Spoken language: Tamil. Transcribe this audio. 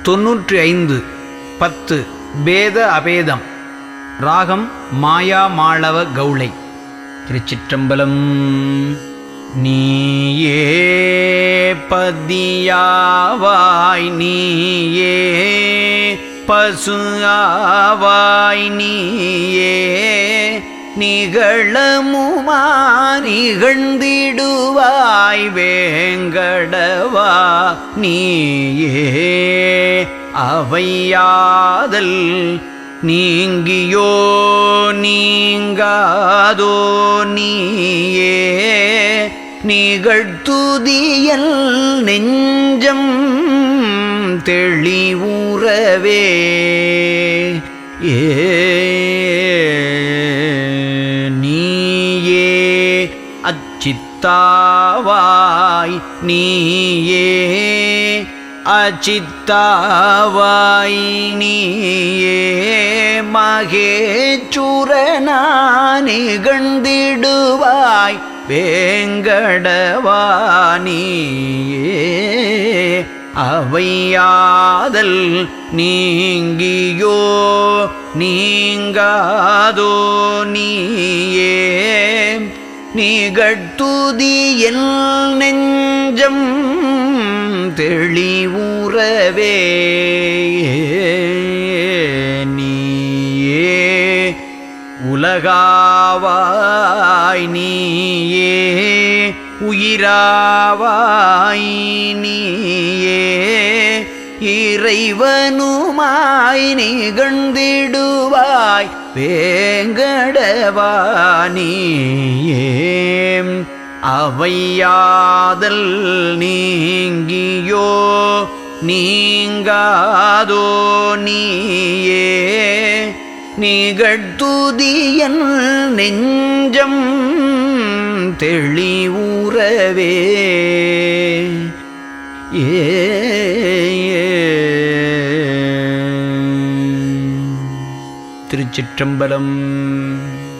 தொன்னூற்றி ஐந்து பத்து பேத அபேதம் ராகம் மாயா மாளவ கௌளை திருச்சிற்றம்பலம் நீயே பதியாவாய் நீயே பசு ஆவாய் நீயே நிகழமுமா நிகழ்ந்திடுவாய் வேங்கடவா நீயே அவையாதல் நீங்கியோ நீங்காதோ நீயே நிகழ்த்துதியல் நெஞ்சம் தெளிவுறவே ஏ நீயே அச்சித்தாவாய் நீயே அச்சித்தாவாய் நீயே மகேச்சுரனா நிகழ்ந்திடுவாய் வேங்கடவா நீயே அவையாதல் நீங்கியோ நீங்காதோ நீயே நிகழ்த்துதியல் நெஞ்சம் தெளிவுறவே நீயே உலகாவாய் நீயே உயிராவாய் நீயே இறைவனுமாய் நிகழ்ந்திடுவாய் வேங்கடவா நீயே அவையாதல் நீங்கியோ நீங்காதோ நீயே நிகழ்த்துதியன் நெஞ்சம் தெளிவுறவே ஏ திருச்சிற்றம்பலம்